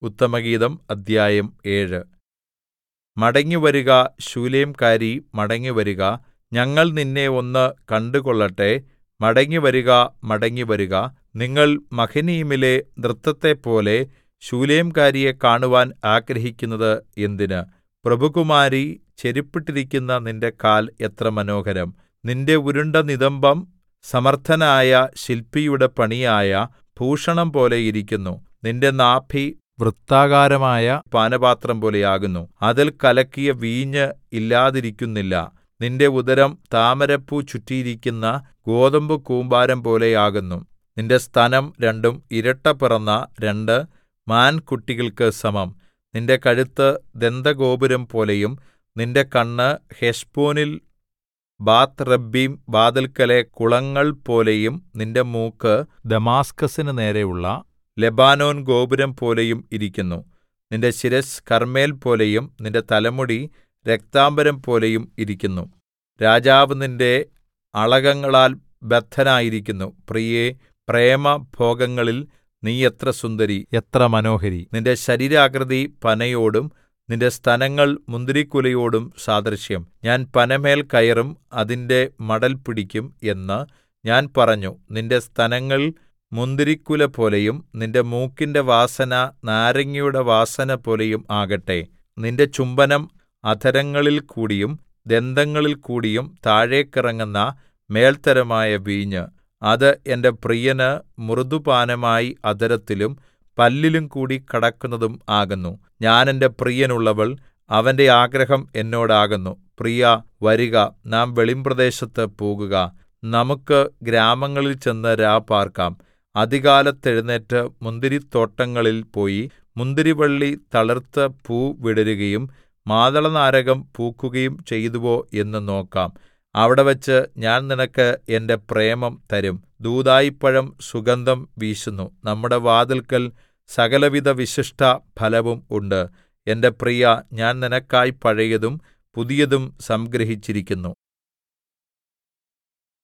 ഉത്തമഗീതം അദ്ധ്യായം ഏഴ് മടങ്ങിവരുക ശൂലേംകാരീ മടങ്ങിവരുക ഞങ്ങൾ നിന്നെ ഒന്ന് കണ്ടുകൊള്ളട്ടെ മടങ്ങിവരുക മടങ്ങിവരുക നിങ്ങൾ മഹനയീമിലെ നൃത്തത്തെപ്പോലെ ശൂലേംകാരിയെ കാണുവാൻ ആഗ്രഹിക്കുന്നത് എന്തിന് പ്രഭുകുമാരീ ചെരിപ്പിട്ടിരിക്കുന്ന നിന്റെ കാൽ എത്ര മനോഹരം നിന്റെ ഉരുണ്ട നിതംബം സമർത്ഥനായ ശില്പിയുടെ പണിയായ ഭൂഷണംപോലെ ഇരിക്കുന്നു നിന്റെ നാഭി വൃത്താകാരമായ പാനപാത്രംപോലെയാകുന്നു അതിൽ കലക്കിയ വീഞ്ഞ് ഇല്ലാതിരിക്കുന്നില്ല നിന്റെ ഉദരം താമരപ്പൂ ചുറ്റിയിരിക്കുന്ന ഗോതമ്പുകൂമ്പാരം പോലെയാകുന്നു നിന്റെ സ്തനം രണ്ടും ഇരട്ട പിറന്ന രണ്ട് മാൻകുട്ടികൾക്ക് സമം നിന്റെ കഴുത്ത് ദന്തഗോപുരം പോലെയും നിന്റെ കണ്ണ് ഹെശ്ബോനിൽ ബാത്ത്റബ്ബീം വാതിൽക്കലെ കുളങ്ങൾ പോലെയും നിന്റെ മൂക്ക് ദമാസ്കസിന് നേരെയുള്ള ലെബാനോൻ ഗോപുരം പോലെയും ഇരിക്കുന്നു നിന്റെ ശിരസ്സ് കർമ്മേൽ പോലെയും നിന്റെ തലമുടി രക്താംബരം പോലെയും ഇരിക്കുന്നു രാജാവ് നിന്റെ അളകങ്ങളാൽ ബദ്ധനായിരിക്കുന്നു പ്രിയേ പ്രേമഭോഗങ്ങളിൽ നീ എത്ര സുന്ദരി എത്ര മനോഹരി നിന്റെ ശരീരാകൃതി പനയോടും നിന്റെ സ്തനങ്ങൾ മുന്തിരിക്കുലയോടും സാദൃശ്യം ഞാൻ പനമേൽ കയറും അതിന്റെ മടൽ പിടിക്കും എന്ന് ഞാൻ പറഞ്ഞു നിന്റെ സ്തനങ്ങൾ മുന്തിരിക്കുല പോലെയും നിന്റെ മൂക്കിന്റെ വാസന നാരങ്ങയുടെ വാസന പോലെയും ആകട്ടെ നിന്റെ ചുംബനം അധരങ്ങളിൽ കൂടിയും ദന്തങ്ങളിൽ കൂടിയും താഴേക്കിറങ്ങുന്ന മേൽത്തരമായ വീഞ്ഞ് അത് എന്റെ പ്രിയന് മൃദുപാനമായി അധരത്തിലും പല്ലിലും കൂടി കടക്കുന്നതും ആകുന്നു ഞാൻ എന്റെ പ്രിയനുള്ളവൾ അവന്റെ ആഗ്രഹം എന്നോടാകുന്നു പ്രിയാ വരുക നാം വെളിമ്പ്രദേശത്ത് പോകുക നമുക്ക് ഗ്രാമങ്ങളിൽ ചെന്ന് രാപാർക്കാം അതികാലത്ത് മുന്തിരിത്തോട്ടങ്ങളിൽ പോയി മുന്തിരിവള്ളി തളിർത്ത് പൂ വിടരുകയും മാതളനാരകം പൂക്കുകയും ചെയ്തുവോ എന്ന് നോക്കാം അവിടെവച്ച് ഞാൻ നിനക്ക് എന്റെ പ്രേമം തരും ദൂദായിപ്പഴം സുഗന്ധം വീശുന്നു നമ്മുടെ വാതിൽക്കൽ സകലവിധ വിശിഷ്ട ഫലവും ഉണ്ട് എന്റെ പ്രിയാ ഞാൻ നിനക്കായി പഴയതും പുതിയതും സംഗ്രഹിച്ചിരിക്കുന്നു